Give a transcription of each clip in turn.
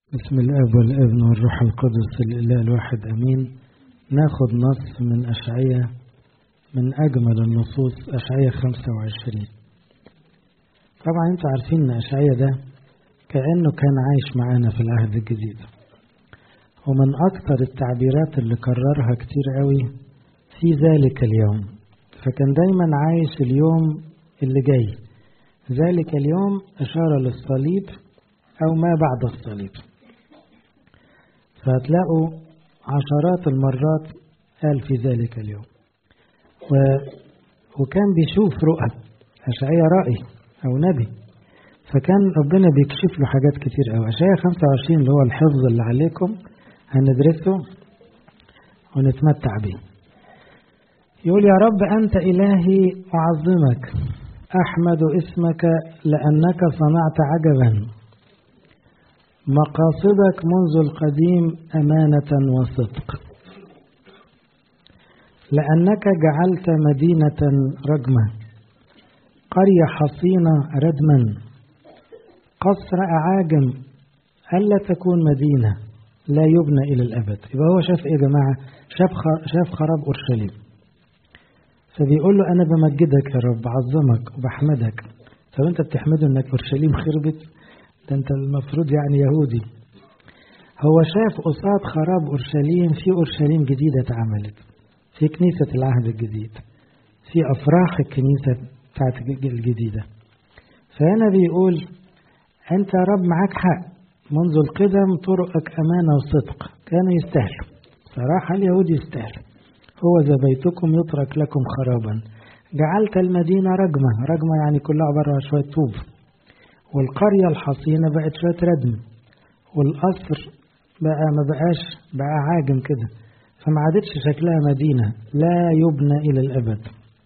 بسم الاب والابن والروح القدس الاله الواحد امين ناخد نص من اشعياء من اجمل النصوص اشعياء 25 طبعا انتوا عارفين ان اشعياء ده كانه كان عايش معانا في العهد الجديد ومن اكثر التعبيرات اللي كررها كتير قوي في ذلك اليوم فكان دايما عايش اليوم اللي جاي ذلك اليوم اشاره للصليب او ما بعد الصليب فهتلاقوا عشرات المرات قال في ذلك اليوم و... وكان بيشوف رؤى أشعية رأي أو نبي فكان ربنا بيكشف له حاجات كتير أوي أشعية 25 اللي هو الحفظ اللي عليكم هندرسه ونتمتع بيه يقول يا رب أنت إلهي أعظمك أحمد اسمك لأنك صنعت عجبا مقاصدك منذ القديم أمانة وصدق لأنك جعلت مدينة رجمة قرية حصينة ردما قصر أعاجم ألا تكون مدينة لا يبنى إلى الأبد يبقى هو شاف إيه يا جماعة شاف, شاف خراب أورشليم فبيقول له أنا بمجدك يا رب بعظمك وبحمدك طب أنت بتحمده إنك أورشليم خربت ده انت المفروض يعني يهودي هو شاف قصاد خراب اورشليم في اورشليم جديده اتعملت في كنيسه العهد الجديد في افراح الكنيسه بتاعت الجديده فهنا بيقول انت يا رب معاك حق منذ القدم طرقك امانه وصدق كانوا يستاهلوا صراحه اليهود يستاهلوا هو ذا بيتكم يترك لكم خرابا جعلت المدينه رجمه رجمه يعني كلها عباره عن شويه طوب والقرية الحصينة بقت شوية ردم والقصر بقى ما بقاش بقى عاجم كده فما عادتش شكلها مدينة لا يبنى إلى الأبد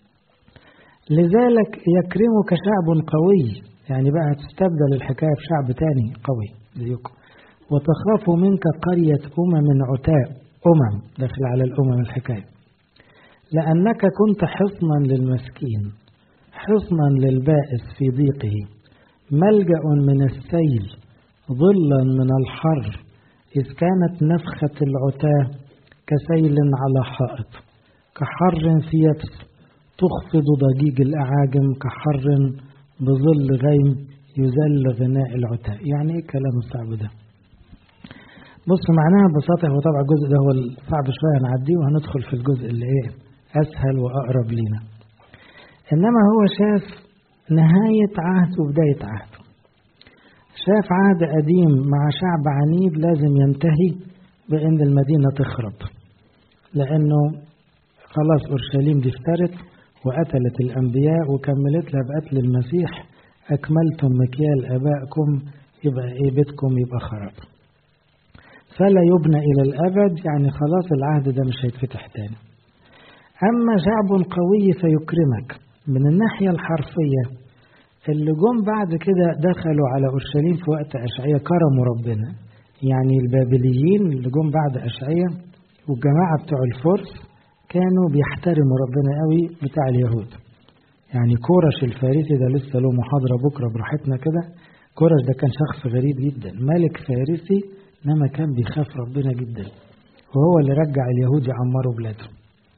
لذلك يكرمك شعب قوي يعني بقى تستبدل الحكاية بشعب تاني قوي زيكم وتخاف منك قرية أمم عتاء أمم داخل على الأمم الحكاية لأنك كنت حصنا للمسكين حصنا للبائس في ضيقه ملجأ من السيل ظلا من الحر إذ كانت نفخة العتاة كسيل على حائط كحر في يبس تخفض ضجيج الأعاجم كحر بظل غيم يذل غناء العتاة يعني إيه كلام الصعب ده بص معناها ببساطة هو طبعا الجزء ده هو صعب شوية هنعديه وهندخل في الجزء اللي إيه أسهل وأقرب لينا إنما هو شاف نهاية عهد وبداية عهد شاف عهد قديم مع شعب عنيد لازم ينتهي بأن المدينة تخرب لأنه خلاص أورشليم دي افترت وقتلت الأنبياء وكملت لها بقتل المسيح أكملتم مكيال آبائكم يبقى إيه بيتكم يبقى خراب فلا يبنى إلى الأبد يعني خلاص العهد ده مش هيتفتح تاني أما شعب قوي فيكرمك من الناحية الحرفية اللي جم بعد كده دخلوا على أورشليم في وقت أشعية كرموا ربنا يعني البابليين اللي جم بعد أشعية والجماعة بتوع الفرس كانوا بيحترموا ربنا قوي بتاع اليهود يعني كورش الفارسي ده لسه له محاضرة بكرة براحتنا كده كورش ده كان شخص غريب جدا ملك فارسي إنما كان بيخاف ربنا جدا وهو اللي رجع اليهود يعمروا بلادهم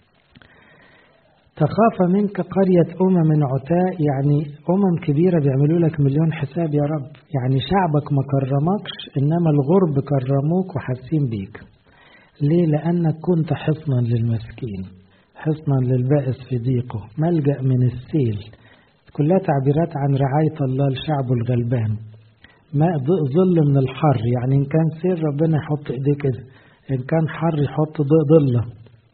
تخاف منك قرية أمم عتاء يعني أمم كبيرة بيعملوا لك مليون حساب يا رب يعني شعبك ما كرمكش إنما الغرب كرموك وحاسين بيك ليه لأنك كنت حصنا للمسكين حصنا للبائس في ضيقه ملجأ من السيل كلها تعبيرات عن رعاية الله لشعبه الغلبان ما ظل من الحر يعني إن كان سيل ربنا يحط إيديه كده إن كان حر يحط ضلة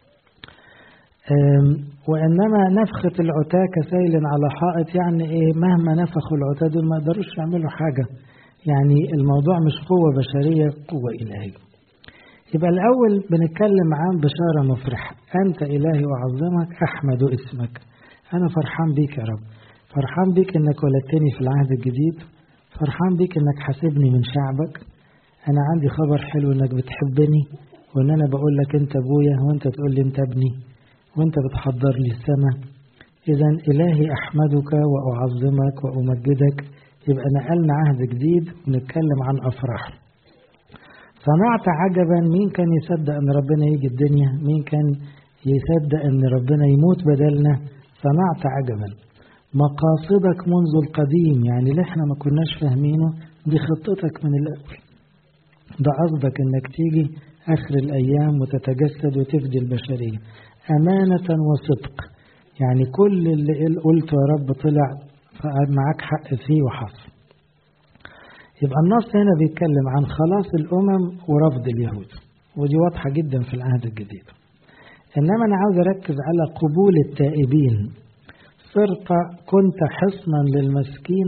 وإنما نفخة العتاة كسيل على حائط يعني إيه مهما نفخوا العتاة دول ما يقدروش يعملوا حاجة يعني الموضوع مش قوة بشرية قوة إلهية يبقى الأول بنتكلم عن بشارة مفرحة أنت إلهي وأعظمك أحمد اسمك أنا فرحان بيك يا رب فرحان بيك إنك ولدتني في العهد الجديد فرحان بيك إنك حاسبني من شعبك أنا عندي خبر حلو إنك بتحبني وإن أنا بقول لك أنت أبويا وأنت تقول لي أنت ابني وانت بتحضر لي السماء اذا الهي احمدك واعظمك وامجدك يبقى نقلنا عهد جديد ونتكلم عن افراح صنعت عجبا مين كان يصدق ان ربنا يجي الدنيا مين كان يصدق ان ربنا يموت بدلنا صنعت عجبا مقاصدك منذ القديم يعني اللي احنا ما كناش فاهمينه دي خطتك من الاول ده قصدك انك تيجي اخر الايام وتتجسد وتفدي البشريه امانه وصدق يعني كل اللي قلته يا رب طلع معاك حق فيه وحصل يبقى النص هنا بيتكلم عن خلاص الأمم ورفض اليهود ودي واضحة جدا في العهد الجديد إنما أنا عاوز أركز على قبول التائبين صرت كنت حصنا للمسكين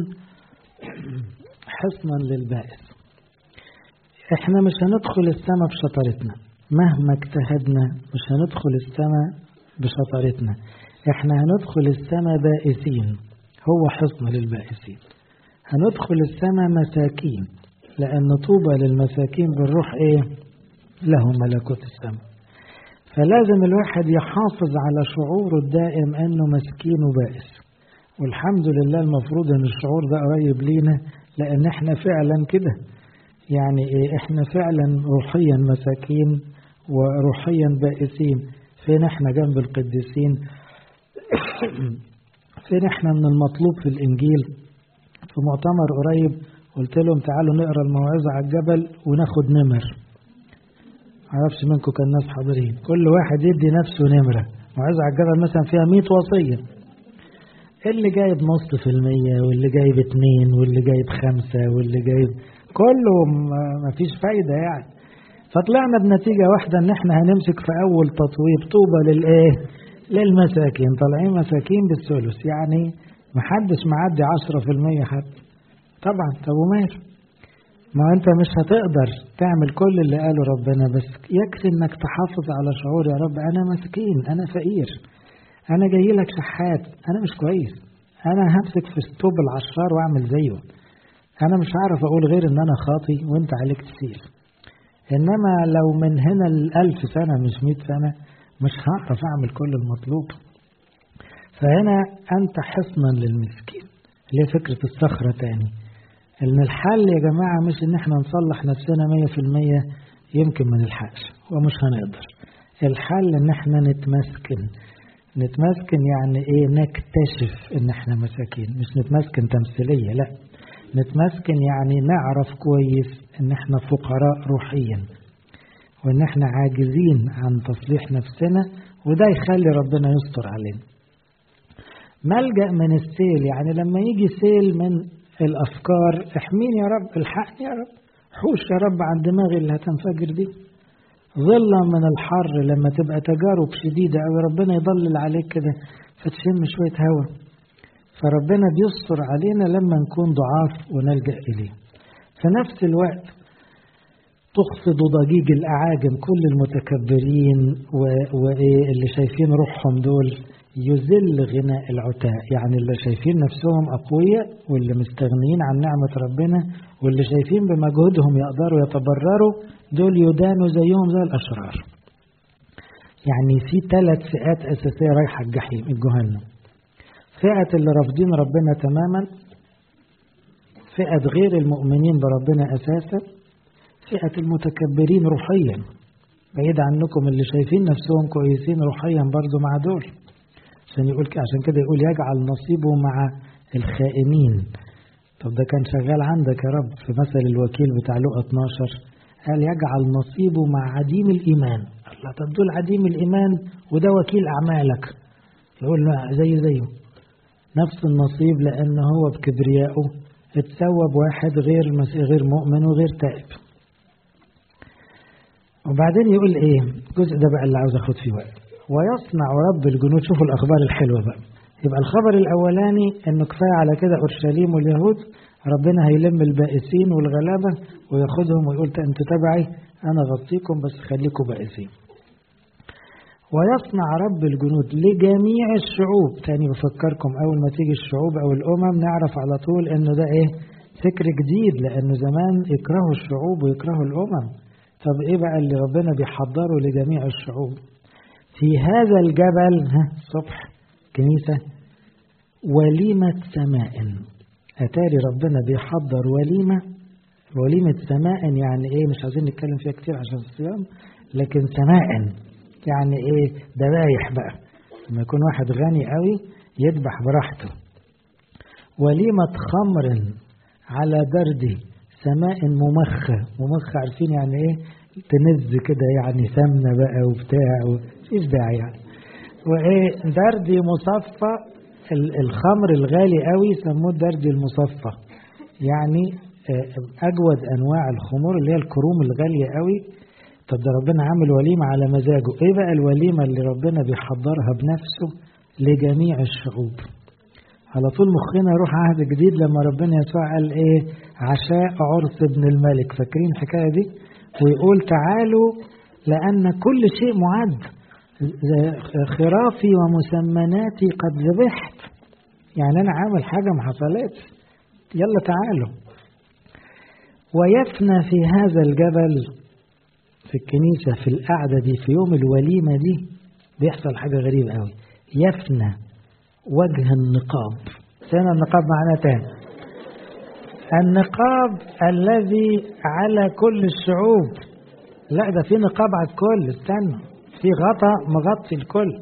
حصنا للبائس احنا مش هندخل السماء بشطارتنا مهما اجتهدنا مش هندخل السماء بشطارتنا احنا هندخل السماء بائسين هو حصن للبائسين هندخل السماء مساكين لأن طوبى للمساكين بالروح إيه؟ له ملكوت السماء فلازم الواحد يحافظ على شعوره الدائم أنه مسكين وبائس والحمد لله المفروض أن الشعور ده قريب لينا لأن احنا فعلا كده يعني إيه احنا فعلا روحيا مساكين وروحيا بائسين فين احنا جنب القديسين فين احنا من المطلوب في الإنجيل في مؤتمر قريب قلت لهم تعالوا نقرا الموعظة على الجبل وناخد نمر معرفش منكم كان ناس حاضرين كل واحد يدي نفسه نمرة موعظة على الجبل مثلا فيها 100 وصية اللي جايب نص في المية واللي جايب اتنين واللي جايب خمسة واللي جايب كله مفيش فايدة يعني فطلعنا بنتيجة واحدة ان احنا هنمسك في اول تطويب طوبة للايه للمساكين طالعين مساكين بالثلث يعني محدش معدي عشرة في المية حتى طبعا طب ومال ما انت مش هتقدر تعمل كل اللي قاله ربنا بس يكفي انك تحافظ على شعور يا رب انا مسكين انا فقير انا جاي لك شحات انا مش كويس انا همسك في ستوب العشار واعمل زيه انا مش عارف اقول غير ان انا خاطي وانت عليك تسير انما لو من هنا الالف سنة مش مئة سنة مش هعرف اعمل كل المطلوب فهنا أنت حصنا للمسكين اللي فكرة الصخرة تاني إن الحل يا جماعة مش إن إحنا نصلح نفسنا مية في المية يمكن ما نلحقش ومش هنقدر الحل إن إحنا نتمسكن نتمسكن يعني إيه نكتشف إن إحنا مساكين مش نتمسكن تمثيلية لا نتمسكن يعني نعرف كويس إن إحنا فقراء روحيا وإن إحنا عاجزين عن تصليح نفسنا وده يخلي ربنا يستر علينا ملجأ من السيل يعني لما يجي سيل من الأفكار احميني يا رب الحقني يا رب حوش يا رب عن دماغي اللي هتنفجر دي ظلا من الحر لما تبقى تجارب شديدة أو ربنا يضلل عليك كده فتشم شوية هوا فربنا بيستر علينا لما نكون ضعاف ونلجأ إليه في نفس الوقت تخفض ضجيج الأعاجم كل المتكبرين واللي شايفين روحهم دول يذل غناء العتاء يعني اللي شايفين نفسهم أقوياء واللي مستغنيين عن نعمة ربنا واللي شايفين بمجهودهم يقدروا يتبرروا دول يدانوا زيهم زي الأشرار يعني في ثلاث فئات أساسية رايحة الجحيم الجهنم فئة اللي رافضين ربنا تماما فئة غير المؤمنين بربنا أساسا فئة المتكبرين روحيا بعيد عنكم اللي شايفين نفسهم كويسين روحيا برضو مع دول عشان يقول عشان كده يقول يجعل نصيبه مع الخائنين طب ده كان شغال عندك يا رب في مثل الوكيل بتاع لقى 12 قال يجعل نصيبه مع عديم الإيمان الله طب دول عديم الإيمان وده وكيل أعمالك يقول لا زي زيه نفس النصيب لأن هو بكبريائه اتسوى بواحد غير غير مؤمن وغير تائب وبعدين يقول ايه الجزء ده بقى اللي عاوز اخد فيه وقت ويصنع رب الجنود شوفوا الأخبار الحلوة بقى يبقى الخبر الأولاني إنه كفاية على كده أورشليم واليهود ربنا هيلم البائسين والغلابة وياخدهم ويقول أنتوا تبعي أنا غطيكم بس خليكم بائسين ويصنع رب الجنود لجميع الشعوب تاني بفكركم أول ما تيجي الشعوب أو الأمم نعرف على طول إنه ده إيه فكر جديد لأنه زمان يكرهوا الشعوب ويكرهوا الأمم طب إيه بقى اللي ربنا بيحضره لجميع الشعوب في هذا الجبل صبح كنيسة وليمة سماء أتاري ربنا بيحضر وليمة وليمة سماء يعني إيه مش عايزين نتكلم فيها كتير عشان الصيام لكن سماء يعني إيه ذبايح بقى لما يكون واحد غني قوي يذبح براحته وليمة خمر على برد سماء ممخة ممخة عارفين يعني ايه تنز كده يعني سمنة بقى وبتاع مفيش داعي يعني وايه دردي مصفى الخمر الغالي قوي سموه دردي المصفى يعني اجود انواع الخمور اللي هي الكروم الغاليه قوي طب ده ربنا عامل وليمه على مزاجه ايه بقى الوليمه اللي ربنا بيحضرها بنفسه لجميع الشعوب على طول مخنا يروح عهد جديد لما ربنا يسوع قال ايه عشاء عرس ابن الملك فاكرين الحكايه دي ويقول تعالوا لان كل شيء معد خرافي ومسمناتي قد ذبحت يعني انا عامل حاجه ما حصلتش يلا تعالوا ويفنى في هذا الجبل في الكنيسة في القعدة دي في يوم الوليمة دي بيحصل حاجة غريبة قوي يفنى وجه النقاب سنة النقاب معناه تاني النقاب الذي على كل الشعوب لا ده في نقاب على الكل استنى في غطاء مغطي الكل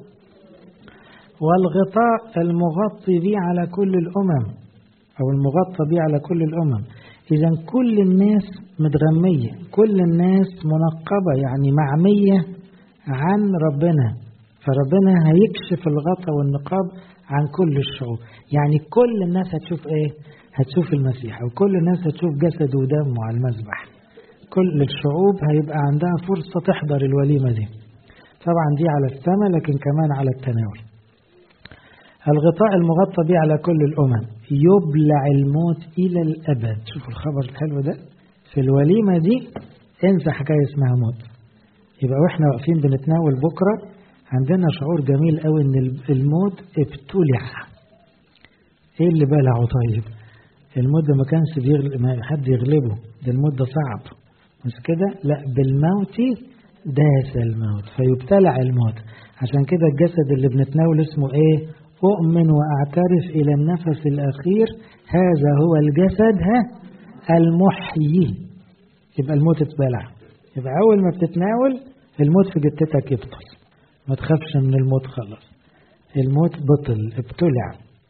والغطاء المغطي به على كل الأمم أو المغطى به على كل الأمم إذا كل الناس متغمية كل الناس منقبة يعني معمية عن ربنا فربنا هيكشف الغطاء والنقاب عن كل الشعوب يعني كل الناس هتشوف ايه هتشوف المسيح وكل الناس هتشوف جسده ودمه على المذبح كل الشعوب هيبقى عندها فرصة تحضر الوليمة دي طبعا دي على السماء لكن كمان على التناول الغطاء المغطى به على كل الأمم يبلع الموت إلى الأبد شوفوا الخبر الحلو ده في الوليمة دي انسى حكاية اسمها موت يبقى واحنا واقفين بنتناول بكرة عندنا شعور جميل قوي ان الموت ابتلع ايه اللي بلعه طيب الموت ده ما كانش بيغلب ما حد يغلبه ده الموت ده صعب مش كده لا بالموت داس الموت فيبتلع الموت عشان كده الجسد اللي بنتناول اسمه ايه أؤمن وأعترف إلى النفس الأخير هذا هو الجسد ها المحيي يبقى الموت اتبلع يبقى أول ما بتتناول الموت في جتتك يبطل ما تخافش من الموت خلاص الموت بطل ابتلع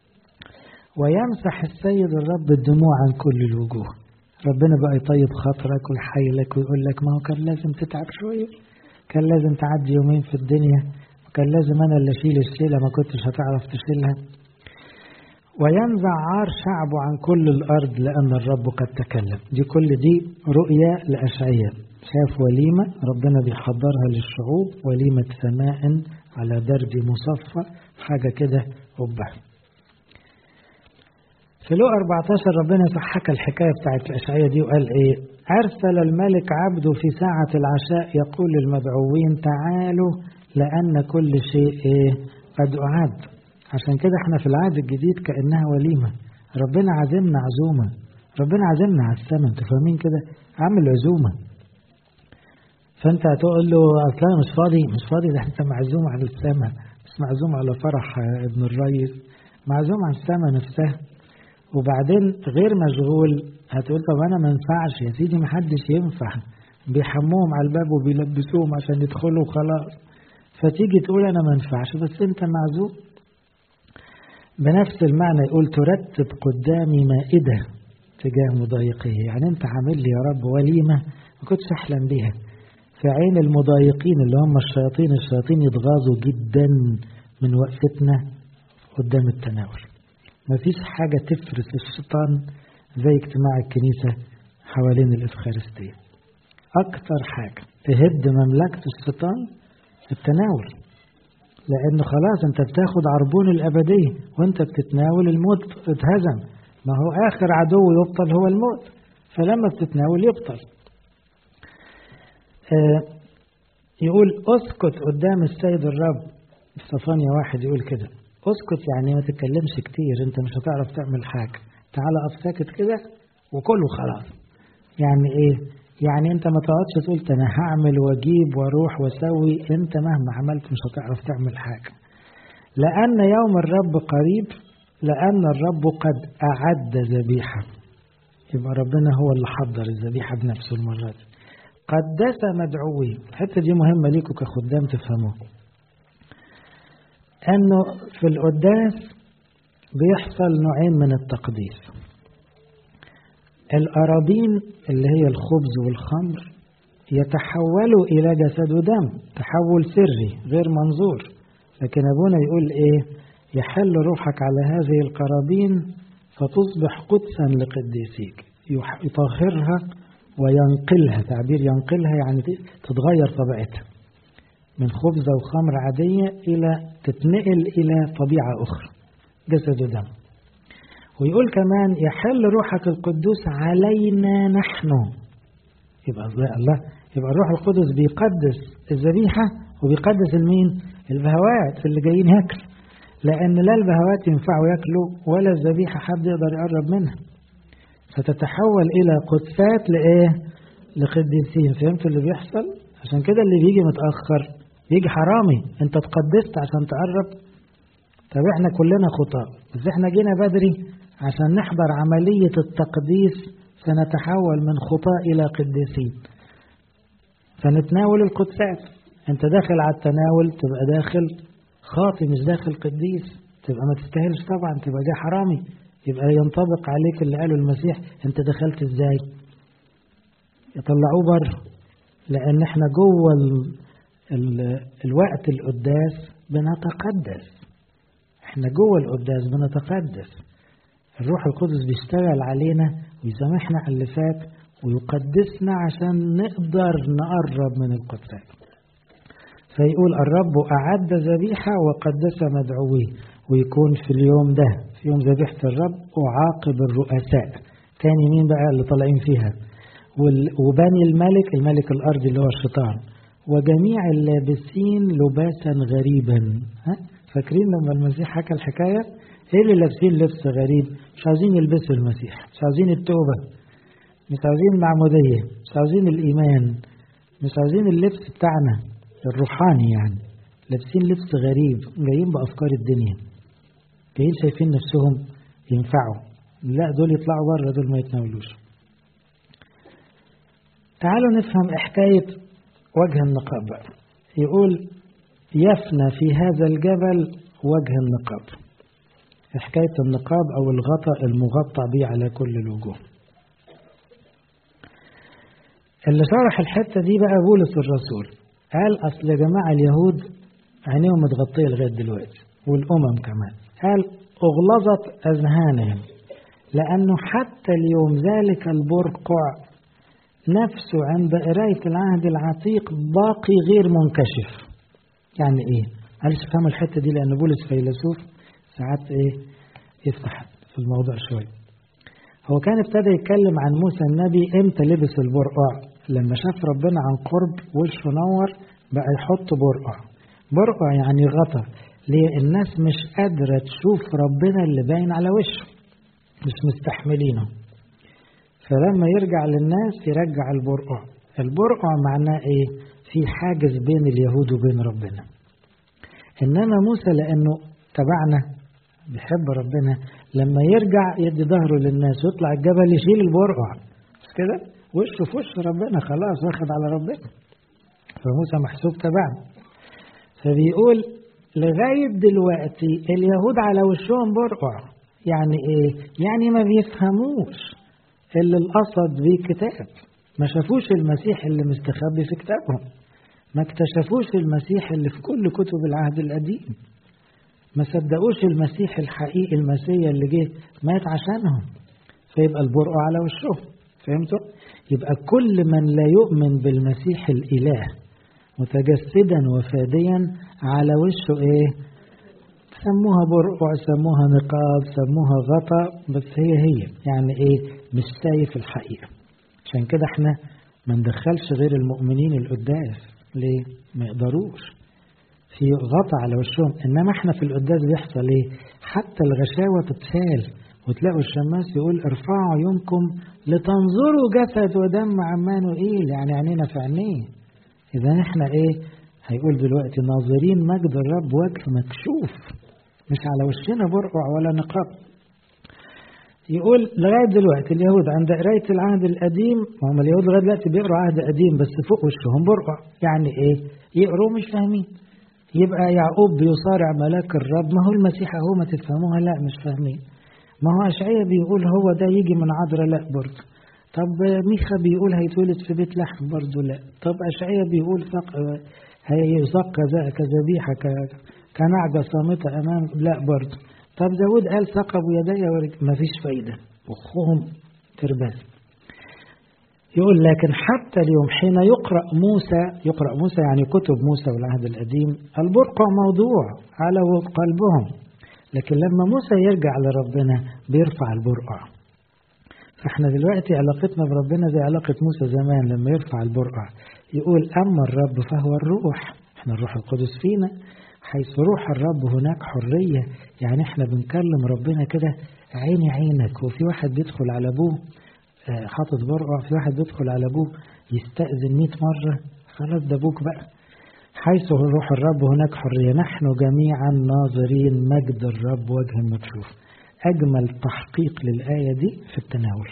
ويمسح السيد الرب الدموع عن كل الوجوه ربنا بقى يطيب خاطرك ويحيلك ويقول لك ما هو كان لازم تتعب شوية كان لازم تعدي يومين في الدنيا وكان لازم أنا اللي أشيل الشيلة ما كنتش هتعرف تشيلها وينزع عار شعبه عن كل الأرض لأن الرب قد تكلم دي كل دي رؤية لأشعية شاف وليمة ربنا بيحضرها للشعوب وليمة سماء على درج مصفى حاجة كده قبة في لو 14 ربنا حكى الحكاية بتاعت الأشعية دي وقال إيه أرسل الملك عبده في ساعة العشاء يقول للمدعوين تعالوا لأن كل شيء إيه قد أعد عشان كده احنا في العهد الجديد كأنها وليمة ربنا عزمنا عزومة ربنا عزمنا على السماء انتوا فاهمين كده عامل عزومة فانت هتقول له اصل انا مش فاضي مش فاضي ده انت معزوم على السماء مش معزوم على فرح ابن الريس معزوم على السماء نفسها وبعدين غير مشغول هتقول طب انا ما ينفعش يا سيدي ما حدش ينفع بيحموهم على الباب وبيلبسوهم عشان يدخلوا وخلاص فتيجي تقول انا ما ينفعش بس انت معزوم بنفس المعنى يقول ترتب قدامي مائدة تجاه مضايقيه يعني انت عامل لي يا رب وليمة ما كنتش احلم بيها في عين المضايقين اللي هم الشياطين الشياطين يتغاظوا جدا من وقفتنا قدام التناول مفيش حاجة تفرس الشيطان زي اجتماع الكنيسة حوالين الإفخارستية أكتر حاجة تهد مملكة الشيطان التناول لأن خلاص أنت بتاخد عربون الأبدية وأنت بتتناول الموت اتهزم ما هو آخر عدو يبطل هو الموت فلما بتتناول يبطل آه يقول اسكت قدام السيد الرب صفانيا واحد يقول كده اسكت يعني ما تتكلمش كتير انت مش هتعرف تعمل حاجة تعالى اقف ساكت كده وكله خلاص يعني ايه يعني انت ما تقعدش تقول انا هعمل واجيب واروح واسوي انت مهما عملت مش هتعرف تعمل حاجة لأن يوم الرب قريب لأن الرب قد أعد ذبيحة يبقى ربنا هو اللي حضر الذبيحة بنفسه المرة دي قدس مدعوين الحتة دي مهمة ليكم كخدام تفهموها أنه في القداس بيحصل نوعين من التقديس الأراضين اللي هي الخبز والخمر يتحولوا إلى جسد ودم تحول سري غير منظور لكن أبونا يقول إيه يحل روحك على هذه القرابين فتصبح قدسا لقديسيك يطهرها وينقلها تعبير ينقلها يعني تتغير طبيعتها من خبزة وخمر عادية إلى تتنقل إلى طبيعة أخرى جسد ودم ويقول كمان يحل روحك القدوس علينا نحن يبقى الله يبقى الروح القدس بيقدس الذبيحة وبيقدس المين البهوات اللي جايين ياكلوا لأن لا البهوات ينفعوا ياكلوا ولا الذبيحة حد يقدر يقرب منها فتتحول إلى قدسات لإيه؟ لقديسين فهمتوا اللي بيحصل؟ عشان كده اللي بيجي متأخر بيجي حرامي أنت تقدست عشان تقرب طب احنا كلنا خطاء بس احنا جينا بدري عشان نحضر عملية التقديس سنتحول من خطاء إلى قديسين فنتناول القدسات انت داخل على التناول تبقى داخل خاطي مش داخل قديس تبقى ما تستاهلش طبعا تبقى جاي حرامي يبقى ينطبق عليك اللي قاله المسيح انت دخلت ازاي يطلعوه بره لان احنا جوه ال... ال... الوقت القداس بنتقدس احنا جوه القداس بنتقدس الروح القدس بيشتغل علينا ويسامحنا على اللي فات ويقدسنا عشان نقدر نقرب من القدسات فيقول الرب أعد ذبيحة وقدس مدعويه ويكون في اليوم ده في يوم ذبيحة الرب وعاقب الرؤساء تاني مين بقى اللي طالعين فيها وبني الملك الملك الأرضي اللي هو الشيطان وجميع اللابسين لباسا غريبا ها فاكرين لما المسيح حكى الحكاية ايه اللي لابسين لبس غريب مش عاوزين يلبسوا المسيح مش عاوزين التوبة مش عاوزين المعمودية مش عاوزين الإيمان مش عاوزين اللبس بتاعنا الروحاني يعني لابسين لبس غريب جايين بأفكار الدنيا جايين شايفين نفسهم ينفعوا لا دول يطلعوا بره دول ما يتناولوش تعالوا نفهم حكاية وجه النقاب بقى يقول يفنى في هذا الجبل وجه النقاب حكاية النقاب أو الغطاء المغطى به على كل الوجوه اللي شرح الحتة دي بقى بولس الرسول قال أصل يا جماعة اليهود عينيهم متغطية لغاية دلوقتي والأمم كمان قال أغلظت أذهانهم لأنه حتى اليوم ذلك البرقع نفسه عند قراية العهد العتيق باقي غير منكشف يعني إيه؟ معلش فهموا الحتة دي لأن بولس فيلسوف ساعات إيه يفتح في الموضوع شوية هو كان ابتدى يتكلم عن موسى النبي امتى لبس البرقع لما شاف ربنا عن قرب وشه نور بقى يحط برقع برقع يعني غطا ليه الناس مش قادرة تشوف ربنا اللي باين على وشه مش مستحملينه فلما يرجع للناس يرجع البرقع البرقع معناه ايه في حاجز بين اليهود وبين ربنا انما موسى لانه تبعنا بيحب ربنا لما يرجع يدي ظهره للناس ويطلع الجبل يشيل البرقع مش كده وشه في وش ربنا خلاص واخد على ربنا فموسى محسوب تبعنا فبيقول لغاية دلوقتي اليهود على وشهم برقع يعني ايه يعني ما بيفهموش اللي القصد بيه كتاب ما شافوش المسيح اللي مستخبي في كتابهم ما اكتشفوش المسيح اللي في كل كتب العهد القديم ما صدقوش المسيح الحقيقي المسيح اللي جه مات عشانهم فيبقى البرقع على وشهم فهمتوا؟ يبقى كل من لا يؤمن بالمسيح الإله متجسدا وفاديا على وشه ايه؟ سموها برقع سموها نقاب سموها غطا بس هي هي يعني ايه؟ مش شايف الحقيقة عشان كده احنا ما ندخلش غير المؤمنين القداس ليه؟ ما يقدروش في غطا على وشهم انما احنا في القداس بيحصل ايه حتى الغشاوة تتشال وتلاقوا الشماس يقول ارفعوا عيونكم لتنظروا جسد ودم عمانوئيل يعني عينينا في عينيه اذا احنا ايه هيقول دلوقتي ناظرين مجد الرب وجه مكشوف مش على وشنا برقع ولا نقاب يقول لغاية دلوقتي اليهود عند قراية العهد القديم هم اليهود لغاية دلوقتي بيقروا عهد قديم بس فوق وشهم برقع يعني ايه يقروا مش فاهمين يبقى يعقوب بيصارع ملاك الرب ما هو المسيح اهو ما تفهموها لا مش فاهمين ما هو أشعية بيقول هو ده يجي من عذراء لا برضه طب ميخا بيقول هيتولد في بيت لحم برضه لا طب أشعية بيقول هيزق كذبيحة كنعجة صامتة أمام لا برضه طب داود قال ثقبوا يدي ما فيش فايدة مخهم ترباس يقول لكن حتى اليوم حين يقرأ موسى يقرأ موسى يعني كتب موسى والعهد القديم البرقع موضوع على قلبهم لكن لما موسى يرجع لربنا بيرفع البرقع فاحنا دلوقتي علاقتنا بربنا زي علاقة موسى زمان لما يرفع البرقع يقول أما الرب فهو الروح احنا الروح القدس فينا حيث روح الرب هناك حرية يعني احنا بنكلم ربنا كده عيني عينك وفي واحد بيدخل على ابوه حاطط برقع في واحد بيدخل على ابوه يستأذن 100 مرة خلاص ده ابوك بقى حيث روح الرب هناك حرية نحن جميعا ناظرين مجد الرب وجه مكشوف أجمل تحقيق للآية دي في التناول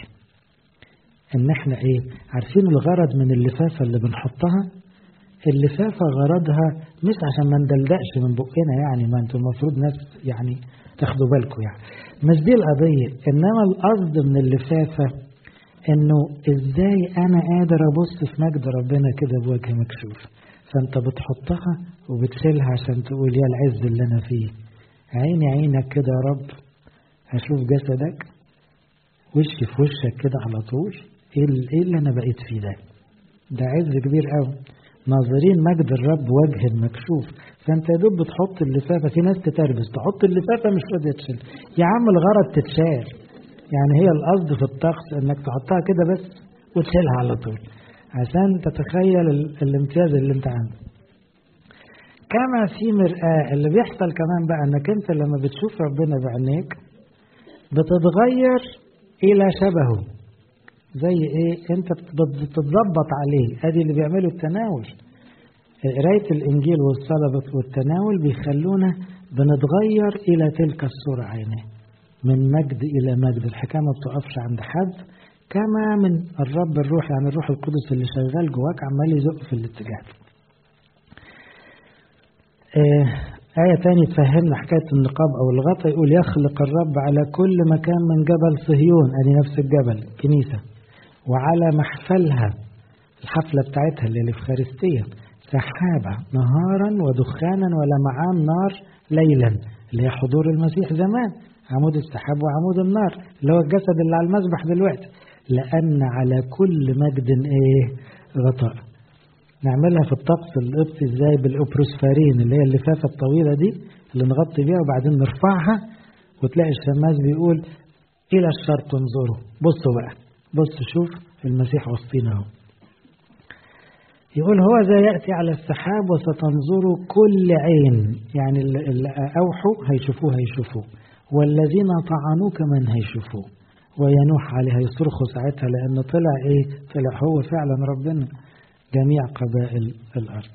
إن إحنا إيه عارفين الغرض من اللفافة اللي بنحطها اللفافة غرضها مش عشان ما ندلدقش من بقنا يعني ما انتم المفروض ناس يعني تاخدوا بالكم يعني مش دي القضية إنما القصد من اللفافة إنه إزاي أنا قادر أبص في مجد ربنا كده بوجه مكشوف فأنت بتحطها وبتشيلها عشان تقول يا العز اللي أنا فيه عيني عينك كده يا رب هشوف جسدك وشي في وشك كده على طول ايه اللي انا بقيت فيه ده ده عز كبير قوي ناظرين مجد الرب وجه مكشوف فانت يا دوب بتحط اللفافه في ناس تتربس تحط اللفافه مش راضيه تشيل يا عم الغرض تتشال يعني هي القصد في الطقس انك تحطها كده بس وتشيلها على طول عشان تتخيل الامتياز اللي انت عنده كما في مرآة اللي بيحصل كمان بقى انك انت لما بتشوف ربنا بعينيك بتتغير الى شبهه زي ايه انت بتتظبط عليه ادي اللي بيعملوا التناول قرايه الانجيل والصلاه والتناول بيخلونا بنتغير الى تلك الصوره عينيه من مجد الى مجد الحكايه ما بتقفش عند حد كما من الرب الروح يعني الروح القدس اللي شغال جواك عمال يزق في الاتجاه آه آية تاني تفهمنا حكاية النقاب أو الغطاء يقول يخلق الرب على كل مكان من جبل صهيون أدي نفس الجبل كنيسة وعلى محفلها الحفلة بتاعتها اللي الإفخارستية سحابة نهارا ودخانا ولمعان نار ليلا اللي هي حضور المسيح زمان عمود السحاب وعمود النار اللي هو الجسد اللي على المسبح دلوقتي لأن على كل مجد إيه غطاء نعملها في الطقس القبطي ازاي بالاوبروسفارين اللي هي اللفافه الطويله دي اللي نغطي بيها وبعدين نرفعها وتلاقي الشماس بيقول الى الشرق انظروا بصوا بقى بص شوف المسيح وسطينا اهو يقول هو ذا ياتي على السحاب وستنظروا كل عين يعني اللي اوحوا هيشوفوه هيشوفوه والذين طعنوه كمان هيشوفوه وينوح عليه هيصرخوا ساعتها لان طلع ايه طلع هو فعلا ربنا جميع قبائل الأرض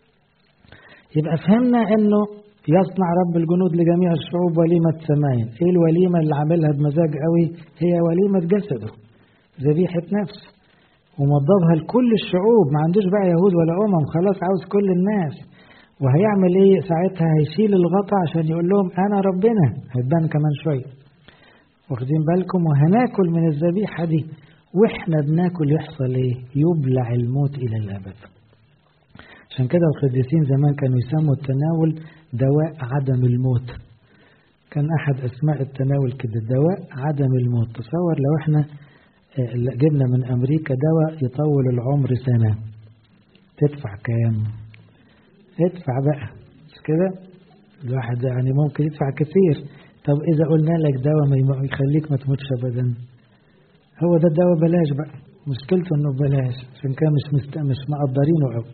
يبقى فهمنا أنه يصنع رب الجنود لجميع الشعوب وليمة سماين إيه الوليمة اللي عاملها بمزاج قوي هي وليمة جسده ذبيحة نفس ومضبها لكل الشعوب ما عندوش بقى يهود ولا أمم خلاص عاوز كل الناس وهيعمل ايه ساعتها هيشيل الغطا عشان يقول لهم انا ربنا هتبان كمان شويه واخدين بالكم وهناكل من الذبيحه دي واحنا بناكل يحصل ايه يبلع الموت الى الابد عشان كده القديسين زمان كانوا يسموا التناول دواء عدم الموت كان احد اسماء التناول كده دواء عدم الموت تصور لو احنا جبنا من امريكا دواء يطول العمر سنه تدفع كام ادفع بقى مش كده الواحد يعني ممكن يدفع كثير طب اذا قلنا لك دواء ما يخليك ما تموتش ابدا هو ده الدواء بلاش بقى مشكلته انه بلاش عشان كده مش مست... مش مقدرينه قوي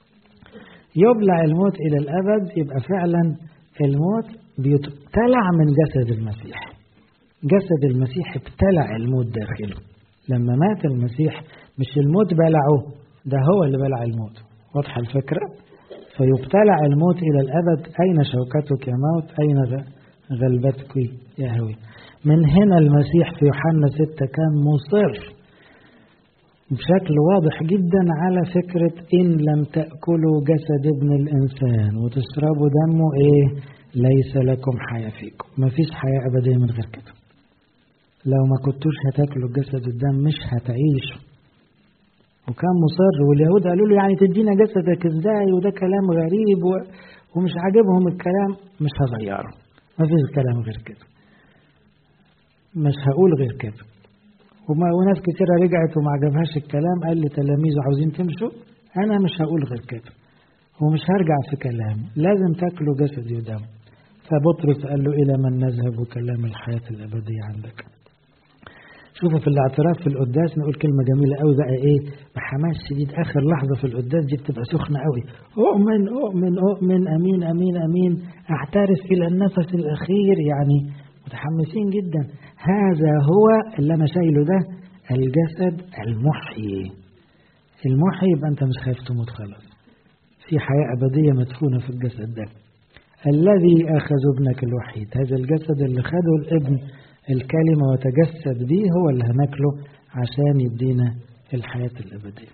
يبلع الموت الى الابد يبقى فعلا الموت بيبتلع من جسد المسيح جسد المسيح ابتلع الموت داخله لما مات المسيح مش الموت بلعه ده هو اللي بلع الموت واضحه الفكره فيبتلع الموت الى الابد اين شوكتك يا موت اين غلبتك يا هوي من هنا المسيح في يوحنا ستة كان مصر بشكل واضح جدا على فكرة إن لم تأكلوا جسد ابن الإنسان وتشربوا دمه إيه ليس لكم حياة فيكم مفيش حياة أبدية من غير كده لو ما كنتوش هتاكلوا جسد الدم مش هتعيشوا وكان مصر واليهود قالوا له يعني تدينا جسدك ازاي وده كلام غريب و... ومش عاجبهم الكلام مش هغيره مفيش كلام غير كده مش هقول غير كده وما وناس كتيرة رجعت وما عجبهاش الكلام قال لتلاميذه عاوزين تمشوا أنا مش هقول غير كده ومش هرجع في كلامي لازم تاكلوا جسدي ودم فبطرس قال له إلى من نذهب وكلام الحياة الأبدية عندك شوفوا في الاعتراف في القداس نقول كلمة جميلة قوي بقى إيه بحماس شديد آخر لحظة في القداس دي بتبقى سخنة قوي أؤمن أؤمن أؤمن أمين أمين أمين أعترف إلى النفس الأخير يعني متحمسين جدا هذا هو اللي أنا شايله ده الجسد المحيي المحيي يبقى أنت مش خايف تموت خلاص في حياة أبدية مدفونة في الجسد ده الذي أخذ ابنك الوحيد هذا الجسد اللي خده الابن الكلمة وتجسد به هو اللي هناكله عشان يدينا الحياة الأبدية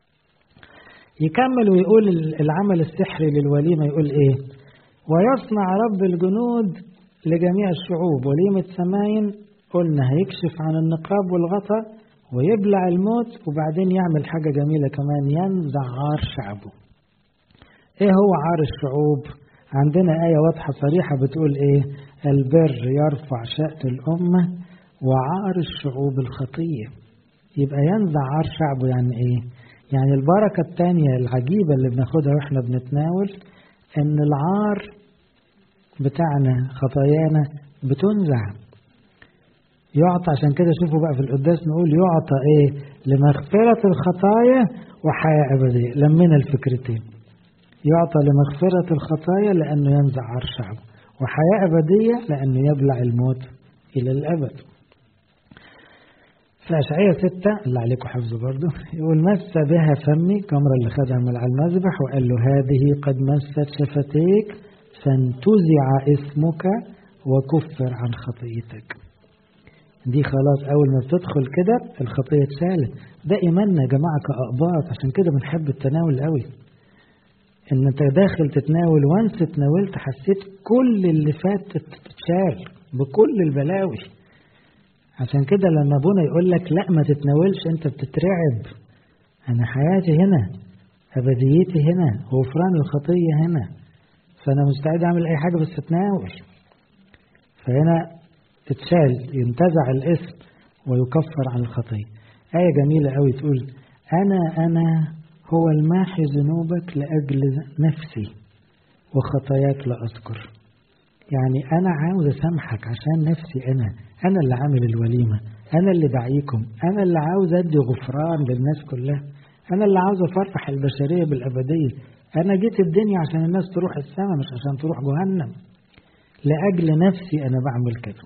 يكمل ويقول العمل السحري للوليمة يقول إيه ويصنع رب الجنود لجميع الشعوب وليمة سماين قلنا هيكشف عن النقاب والغطا ويبلع الموت وبعدين يعمل حاجة جميلة كمان ينزع عار شعبه ايه هو عار الشعوب عندنا آية واضحة صريحة بتقول ايه البر يرفع شأن الأمة وعار الشعوب الخطية يبقى ينزع عار شعبه يعني ايه يعني البركة الثانية العجيبة اللي بناخدها واحنا بنتناول ان العار بتاعنا خطايانا بتنزع يعطى عشان كده شوفوا بقى في القداس نقول يعطى ايه لمغفرة الخطايا وحياة أبدية لمنا الفكرتين يعطى لمغفرة الخطايا لأنه ينزع عار شعبه وحياة أبدية لأنه يبلع الموت إلى الأبد في أشعية ستة اللي عليكم حفظه برضه يقول مس بها فمي كمرة اللي خدها من على المذبح وقال له هذه قد مست شفتيك فانتزع اسمك وكفر عن خطيتك دي خلاص أول ما بتدخل كده الخطية اتشالت ده إيماننا يا جماعة كأقباط عشان كده بنحب التناول قوي إن أنت داخل تتناول وانس اتناولت حسيت كل اللي فات اتشال بكل البلاوي عشان كده لما ابونا يقول لك لا ما تتناولش انت بتترعب انا حياتي هنا ابديتي هنا غفران الخطيه هنا فانا مستعد اعمل اي حاجه بس اتناول فهنا تتشال ينتزع الاسم ويكفر عن الخطيه ايه جميله قوي تقول انا انا هو الماحي ذنوبك لاجل نفسي وخطاياك لا اذكر يعني انا عاوز اسامحك عشان نفسي انا أنا اللي عامل الوليمة أنا اللي دعيكم أنا اللي عاوز أدي غفران للناس كلها أنا اللي عاوز أفرح البشرية بالأبدية أنا جيت الدنيا عشان الناس تروح السماء مش عشان تروح جهنم لأجل نفسي أنا بعمل كده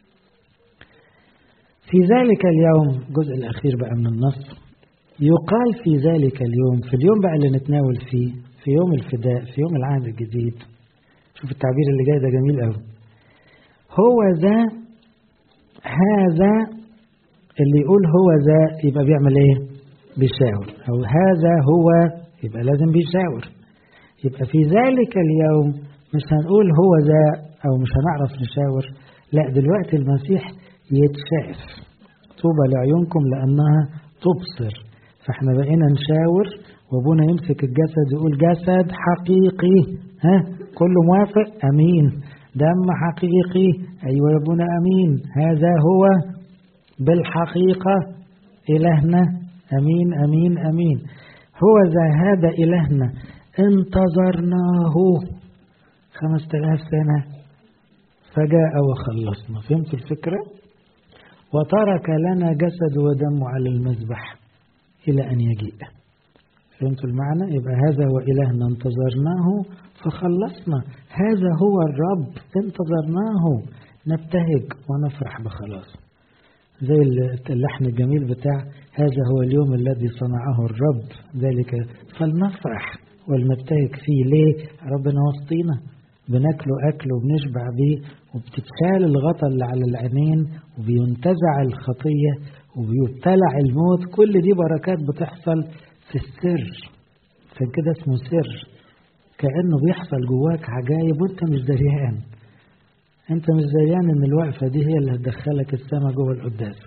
في ذلك اليوم الجزء الأخير بقى من النص يقال في ذلك اليوم في اليوم بقى اللي نتناول فيه في يوم الفداء في يوم العهد الجديد شوف التعبير اللي جاي ده جميل قوي هو ذا هذا اللي يقول هو ذا يبقى بيعمل ايه بيشاور او هذا هو يبقى لازم بيشاور يبقى في ذلك اليوم مش هنقول هو ذا او مش هنعرف نشاور لا دلوقتي المسيح يتشاف طوبى لعيونكم لانها تبصر فاحنا بقينا نشاور وابونا يمسك الجسد يقول جسد حقيقي ها كله موافق امين دم حقيقي أيوة يا ابونا أمين هذا هو بالحقيقة إلهنا أمين أمين أمين هو ذا هذا إلهنا انتظرناه خمسة آلاف سنة فجاء وخلصنا فهمت الفكرة وترك لنا جسد ودم على المذبح إلى أن يجيء فهمت المعنى يبقى هذا هو إلهنا انتظرناه فخلصنا هذا هو الرب انتظرناه نبتهج ونفرح بخلاص زي اللحن الجميل بتاع هذا هو اليوم الذي صنعه الرب ذلك فلنفرح ولنبتهج فيه ليه ربنا وسطينا بناكله أكل وبنشبع بيه وبتتشال الغطا اللي على العينين وبينتزع الخطية وبيبتلع الموت كل دي بركات بتحصل في السر عشان كده اسمه سر كأنه بيحصل جواك عجايب وانت مش دريان انت مش دريان ان الوقفة دي هي اللي هتدخلك السما جوه القداس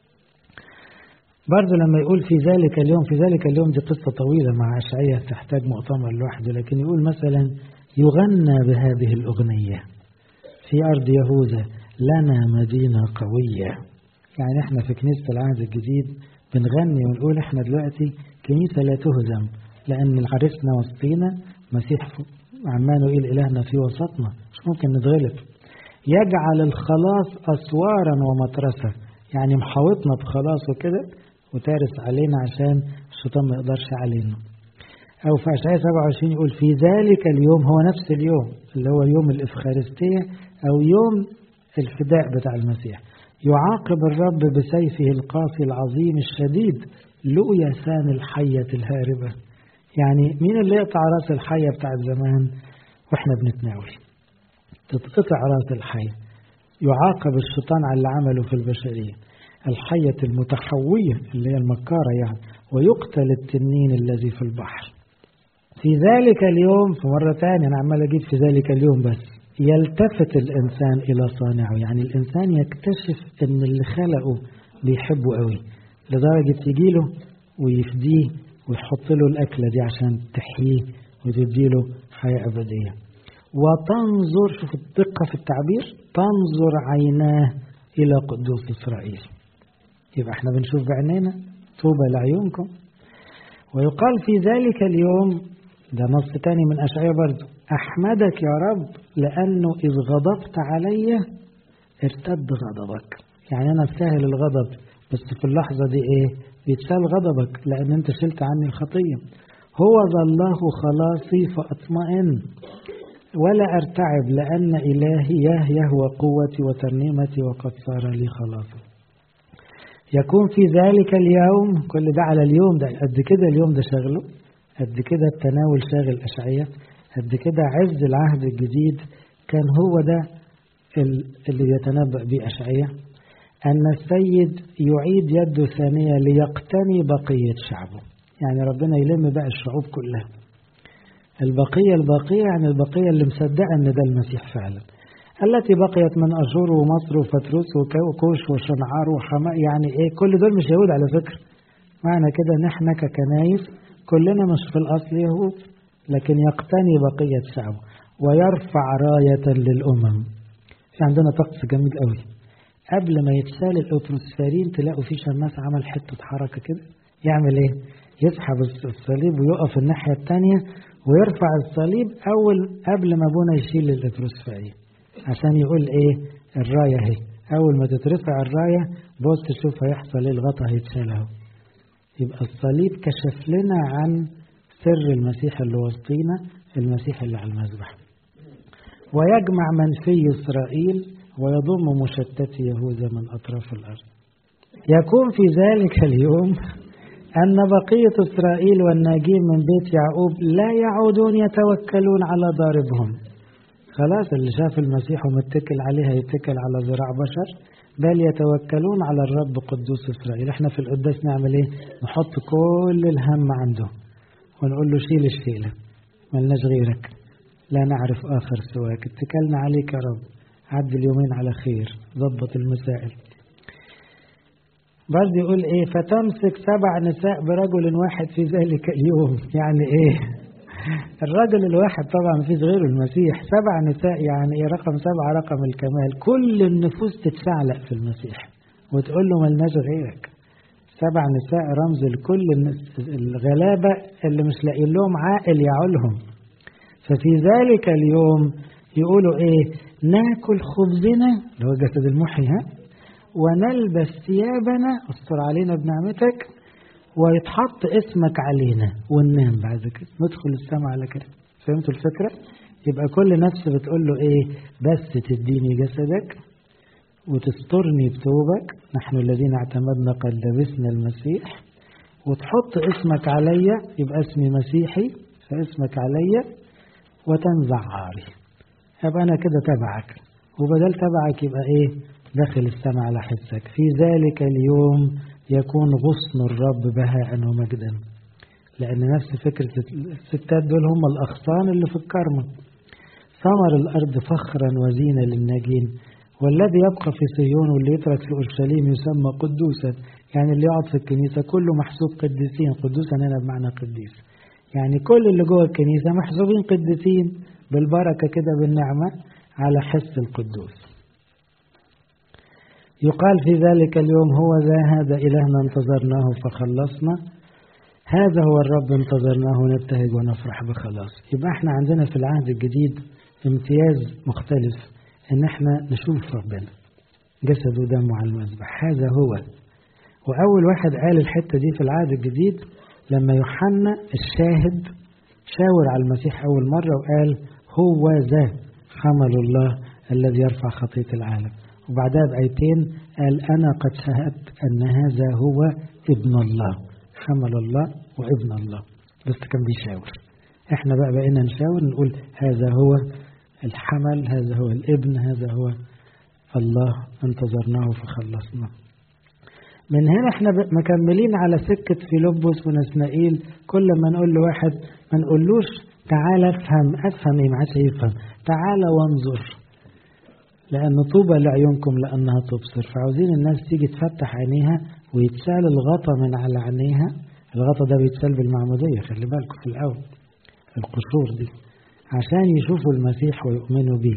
برضه لما يقول في ذلك اليوم في ذلك اليوم دي قصة طويلة مع أشعية تحتاج مؤتمر لوحده لكن يقول مثلا يغنى بهذه الأغنية في أرض يهوذا لنا مدينة قوية يعني احنا في كنيسة العهد الجديد بنغني ونقول احنا دلوقتي كنيسة لا تهزم لأن عرسنا وسطينا مسيح عمانوئيل إلهنا في وسطنا مش ممكن نتغلب يجعل الخلاص أسوارا ومترسة يعني محاوطنا بخلاصه كده وتارس علينا عشان الشيطان ما يقدرش علينا أو في أشعياء 27 يقول في ذلك اليوم هو نفس اليوم اللي هو يوم الإفخارستية أو يوم الفداء بتاع المسيح يعاقب الرب بسيفه القاسي العظيم الشديد لؤيا سان الحية الهاربة يعني مين اللي يقطع راس الحية بتاع زمان واحنا بنتناول تتقطع راس الحية يعاقب الشيطان على اللي عمله في البشرية الحية المتحوية اللي هي المكارة يعني ويقتل التنين الذي في البحر في ذلك اليوم في مرة تانية أنا عمال أجيب في ذلك اليوم بس يلتفت الإنسان إلى صانعه يعني الإنسان يكتشف إن اللي خلقه بيحبه قوي لدرجة يجيله ويفديه ويحط له الأكلة دي عشان تحييه وتديله حياة أبدية وتنظر شوف الدقة في التعبير تنظر عيناه إلى قدوس إسرائيل يبقى احنا بنشوف بعينينا طوبى لعيونكم ويقال في ذلك اليوم ده نص تاني من أشعياء برضه أحمدك يا رب لأنه إذ غضبت علي ارتد غضبك يعني أنا استاهل الغضب بس في اللحظة دي إيه بيتشال غضبك لأن أنت شلت عني الخطية هو ذا الله خلاصي فأطمئن ولا أرتعب لأن إلهي يهوى قوتي وترنيمتي وقد صار لي خلاصا يكون في ذلك اليوم كل ده على اليوم ده قد كده اليوم ده شغله قد كده التناول شاغل أشعية قد كده عز العهد الجديد كان هو ده اللي يتنبأ به أشعية أن السيد يعيد يده ثانية ليقتني بقية شعبه يعني ربنا يلم بقى الشعوب كلها البقية البقية يعني البقية اللي مصدقة أن ده المسيح فعلا التي بقيت من أشور ومصر وفتروس وكوش وشنعار وحماء يعني إيه كل دول مش يهود على فكرة معنى كده نحن ككنايس كلنا مش في الأصل يهود لكن يقتني بقية شعبه ويرفع راية للأمم في عندنا طقس جميل قوي قبل ما يتسال الأوتروسفارين تلاقوا في شماس عمل حتة حركة كده يعمل إيه؟ يسحب الصليب ويقف الناحية التانية ويرفع الصليب أول قبل ما أبونا يشيل الأوتروسفارين عشان يقول إيه؟ الراية اهي أول ما تترفع الراية بص تشوف هيحصل إيه الغطا هيتشال أهو يبقى الصليب كشف لنا عن سر المسيح اللي وسطينا المسيح اللي على المذبح ويجمع من في إسرائيل ويضم مشتتي يهوذا من أطراف الأرض يكون في ذلك اليوم أن بقية إسرائيل والناجين من بيت يعقوب لا يعودون يتوكلون على ضاربهم خلاص اللي شاف المسيح ومتكل عليه هيتكل على ذراع بشر بل يتوكلون على الرب قدوس إسرائيل احنا في القداس نعمل ايه نحط كل الهم عنده ونقول له شيل الشيلة ملناش غيرك لا نعرف آخر سواك اتكلنا عليك يا رب عد اليومين على خير ضبط المسائل برضه يقول ايه فتمسك سبع نساء برجل واحد في ذلك اليوم يعني ايه الرجل الواحد طبعا مفيش غيره المسيح سبع نساء يعني ايه رقم سبعة رقم الكمال كل النفوس تتشعلق في المسيح وتقول له ملناش غيرك سبع نساء رمز لكل الغلابة اللي مش لاقيين لهم عاقل يعولهم ففي ذلك اليوم يقولوا ايه ناكل خبزنا اللي هو جسد المحي ها ونلبس ثيابنا استر علينا بنعمتك ويتحط اسمك علينا وننام بعد كده ندخل السماء على كده فهمتوا الفكرة يبقى كل نفس بتقول له ايه بس تديني جسدك وتسترني بثوبك نحن الذين اعتمدنا قد لبسنا المسيح وتحط اسمك عليا يبقى اسمي مسيحي فاسمك عليا وتنزع عاري أبقى أنا كده تبعك وبدل تبعك يبقى إيه داخل السماء على حسك في ذلك اليوم يكون غصن الرب بهاء ومجدا لأن نفس فكرة الستات دول هم الأغصان اللي في الكرمة ثمر الأرض فخرا وزينة للناجين والذي يبقى في صهيون واللي يترك في أورشليم يسمى قدوسا يعني اللي يقعد في الكنيسة كله محسوب قديسين قدوسا هنا بمعنى قديس يعني كل اللي جوه الكنيسة محسوبين قديسين بالبركة كده بالنعمة على حس القدوس يقال في ذلك اليوم هو ذا هذا إلهنا انتظرناه فخلصنا هذا هو الرب انتظرناه نبتهج ونفرح بخلاص يبقى احنا عندنا في العهد الجديد امتياز مختلف ان احنا نشوف ربنا جسد ودمه على المذبح هذا هو واول واحد قال الحته دي في العهد الجديد لما يوحنا الشاهد شاور على المسيح اول مره وقال هو ذا حمل الله الذي يرفع خطيه العالم وبعدها بايتين قال انا قد شهدت ان هذا هو ابن الله حمل الله وابن الله بس كان بيشاور احنا بقى بقينا نشاور نقول هذا هو الحمل هذا هو الابن هذا هو الله انتظرناه فخلصنا من هنا احنا مكملين على سكة فيلبس ونسنائيل كل ما نقول لواحد ما نقولوش تعالى افهم افهم ايه ما عادش يفهم تعالى وانظر لأن طوبى لعيونكم لأنها تبصر فعاوزين الناس تيجي تفتح عينيها ويتسال الغطا من على عينيها الغطا ده بيتسال بالمعمودية خلي بالكم في الأول القشور دي عشان يشوفوا المسيح ويؤمنوا بيه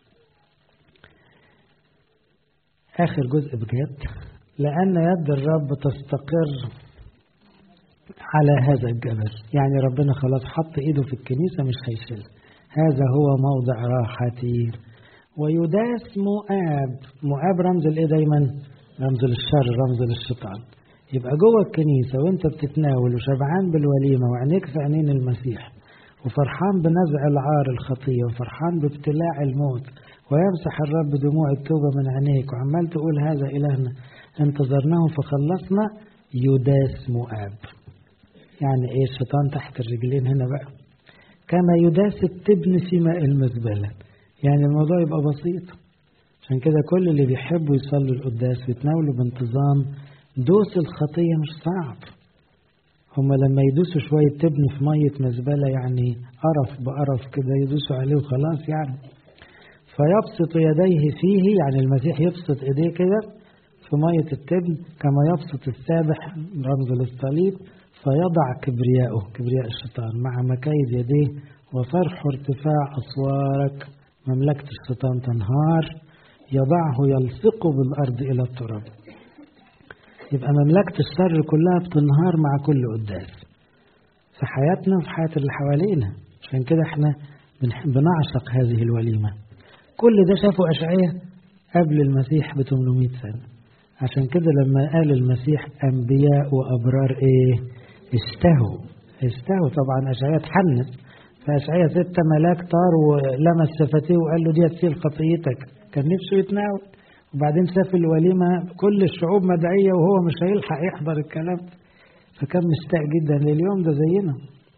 آخر جزء بجد لأن يد الرب تستقر على هذا الجبل يعني ربنا خلاص حط إيده في الكنيسة مش هيشيل هذا هو موضع راحتي ويداس مؤاب مؤاب رمز الايه دايما رمز للشر رمز للشيطان يبقى جوه الكنيسه وانت بتتناول وشبعان بالوليمه وعينيك في عينين المسيح وفرحان بنزع العار الخطيه وفرحان بابتلاع الموت ويمسح الرب دموع التوبه من عينيك وعمال تقول هذا الهنا انتظرناه فخلصنا يداس مؤاب يعني ايه الشيطان تحت الرجلين هنا بقى كما يداس التبن في ماء المزبله يعني الموضوع يبقى بسيط عشان كده كل اللي بيحبوا يصلوا القداس ويتناولوا بانتظام دوس الخطية مش صعب هما لما يدوسوا شوية تبن في مية مزبلة يعني قرف بقرف كده يدوسوا عليه وخلاص يعني فيبسط يديه فيه يعني المسيح يبسط ايديه كده في مية التبن كما يبسط السابح رمز للصليب فيضع كبرياءه كبرياء الشيطان مع مكايد يديه وفرح ارتفاع أسوارك مملكة الشيطان تنهار يضعه يلصق بالأرض إلى التراب يبقى مملكة الشر كلها بتنهار مع كل قداس في حياتنا وفي حياة اللي حوالينا عشان كده احنا بنعشق هذه الوليمة كل ده شافوا أشعية قبل المسيح ب 800 سنة عشان كده لما قال المسيح أنبياء وأبرار إيه اشتهوا اشتهوا طبعا أشعية تحنس فأشعية ستة ملاك طار ولمس شفتيه وقال له دي هتشيل خطيتك كان نفسه يتناول وبعدين شاف الوليمة كل الشعوب مدعية وهو مش هيلحق يحضر الكلام فكان مشتاق جدا لليوم ده زينا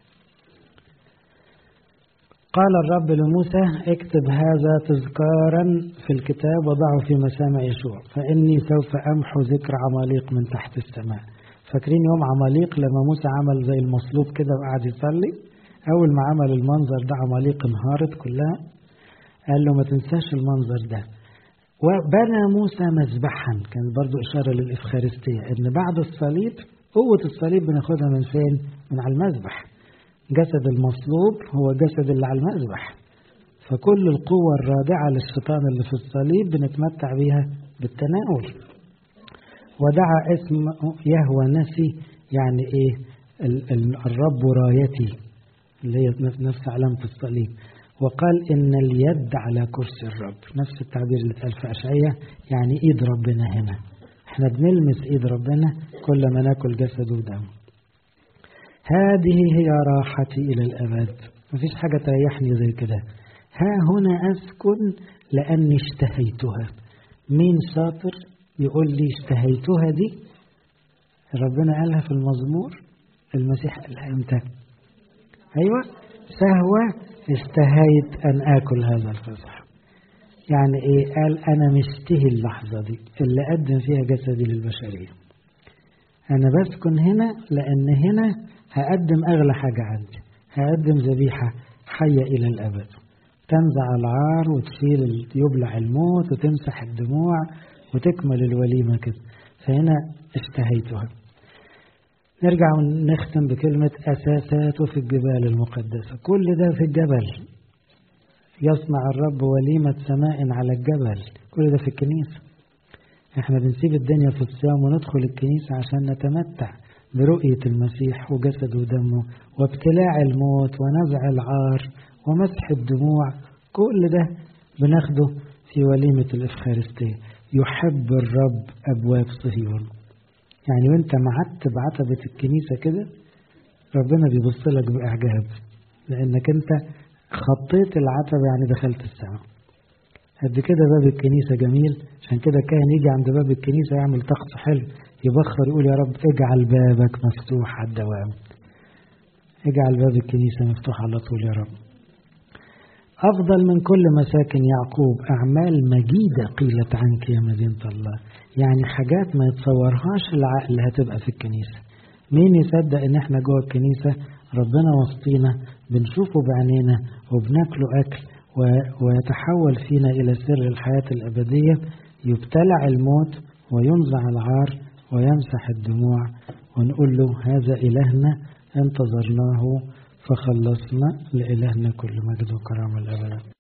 قال الرب لموسى اكتب هذا تذكارا في الكتاب وضعه في مسامع يشوع فإني سوف أمحو ذكر عماليق من تحت السماء فاكرين يوم عماليق لما موسى عمل زي المصلوب كده وقعد يصلي أول ما عمل المنظر ده عماليق انهارت كلها قال له ما تنساش المنظر ده وبنى موسى مذبحا كان برضو إشارة للإفخارستية إن بعد الصليب قوة الصليب بناخدها من فين؟ من على المذبح جسد المصلوب هو جسد اللي على المذبح فكل القوة الرادعة للشيطان اللي في الصليب بنتمتع بيها بالتناول ودعا اسم يهوى نسي يعني ايه الرب رايتي اللي هي نفس علامة الصليب وقال إن اليد على كرسي الرب نفس التعبير اللي اتقال في أشعية يعني إيد ربنا هنا احنا بنلمس إيد ربنا كل ما ناكل جسده ودمه هذه هي راحتي إلى الأبد مفيش حاجة تريحني زي كده ها هنا أسكن لأني اشتهيتها مين شاطر يقول لي اشتهيتها دي ربنا قالها في المزمور المسيح قالها امتى ايوه سهوة اشتهيت أن آكل هذا الفصح يعني إيه قال أنا مشتهي اللحظة دي اللي أقدم فيها جسدي للبشرية أنا بسكن هنا لأن هنا هقدم أغلى حاجة عندي هقدم ذبيحة حية إلى الأبد تنزع العار وتشيل يبلع الموت وتمسح الدموع وتكمل الوليمة كده فهنا اشتهيتها نرجع ونختم بكلمة أساساته في الجبال المقدسة كل ده في الجبل يصنع الرب وليمة سماء على الجبل كل ده في الكنيسة احنا بنسيب الدنيا في الصيام وندخل الكنيسة عشان نتمتع برؤية المسيح وجسده ودمه وابتلاع الموت ونزع العار ومسح الدموع كل ده بناخده في وليمة الإفخارستية يحب الرب أبواب صهيون يعني وانت معدت بعتبة الكنيسة كده ربنا بيبص لك بإعجاب لأنك انت خطيت العتبة يعني دخلت السماء قد كده باب الكنيسة جميل عشان كده كان يجي عند باب الكنيسة يعمل طقس حلو يبخر يقول يا رب اجعل بابك مفتوح على الدوام اجعل باب الكنيسة مفتوح على طول يا رب أفضل من كل مساكن يعقوب أعمال مجيدة قيلت عنك يا مدينة الله يعني حاجات ما يتصورهاش العقل هتبقى في الكنيسة مين يصدق ان احنا جوه الكنيسة ربنا وسطينا بنشوفه بعينينا وبناكله أكل ويتحول فينا إلى سر الحياة الأبدية يبتلع الموت وينزع العار ويمسح الدموع ونقول له هذا إلهنا انتظرناه فخلصنا لإلهنا كل مجد وكرامة الأبد